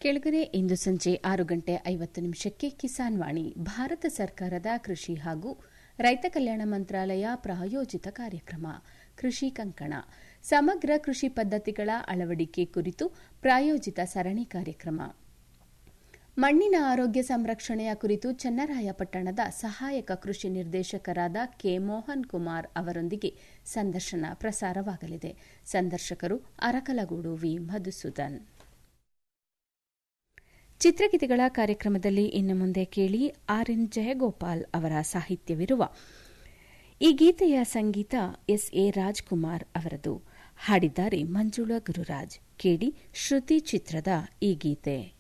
ಕೆಳಗರೆ ಇಂದು ಸಂಜೆ ಆರು ಗಂಟೆ ಐವತ್ತು ನಿಮಿಷಕ್ಕೆ ಕಿಸಾನ್ ವಾಣಿ ಭಾರತ ಸರ್ಕಾರದ ಕೃಷಿ ಹಾಗೂ ರೈತ ಕಲ್ಯಾಣ ಮಂತ್ರಾಲಯ ಪ್ರಾಯೋಜಿತ ಕಾರ್ಯಕ್ರಮ ಕೃಷಿ ಕಂಕಣ ಸಮಗ್ರ ಕೃಷಿ ಪದ್ಧತಿಗಳ ಅಳವಡಿಕೆ ಕುರಿತು ಪ್ರಾಯೋಜಿತ ಸರಣಿ ಕಾರ್ಯಕ್ರಮ ಮಣ್ಣಿನ ಆರೋಗ್ಯ ಸಂರಕ್ಷಣೆಯ ಕುರಿತು ಚನ್ನರಾಯಪಟ್ಟಣದ ಸಹಾಯಕ ಕೃಷಿ ನಿರ್ದೇಶಕರಾದ ಕೆ ಮೋಹನ್ ಕುಮಾರ್ ಅವರೊಂದಿಗೆ ಸಂದರ್ಶನ ಪ್ರಸಾರವಾಗಲಿದೆ ಸಂದರ್ಶಕರು ಅರಕಲಗೂಡು ವಿ ಮಧುಸೂದನ್ ಚಿತ್ರಗೀತೆಗಳ ಕಾರ್ಯಕ್ರಮದಲ್ಲಿ ಇನ್ನು ಮುಂದೆ ಕೇಳಿ ಆರ್ ಎನ್ ಜಯಗೋಪಾಲ್ ಅವರ ಸಾಹಿತ್ಯವಿರುವ ಈ ಗೀತೆಯ ಸಂಗೀತ ಎಸ್ ಎ ರಾಜ್ಕುಮಾರ್ ಅವರದು ಹಾಡಿದ್ದಾರೆ ಮಂಜುಳಾ ಗುರುರಾಜ್ ಕೇಳಿ ಶ್ರುತಿ ಚಿತ್ರದ ಈ ಗೀತೆ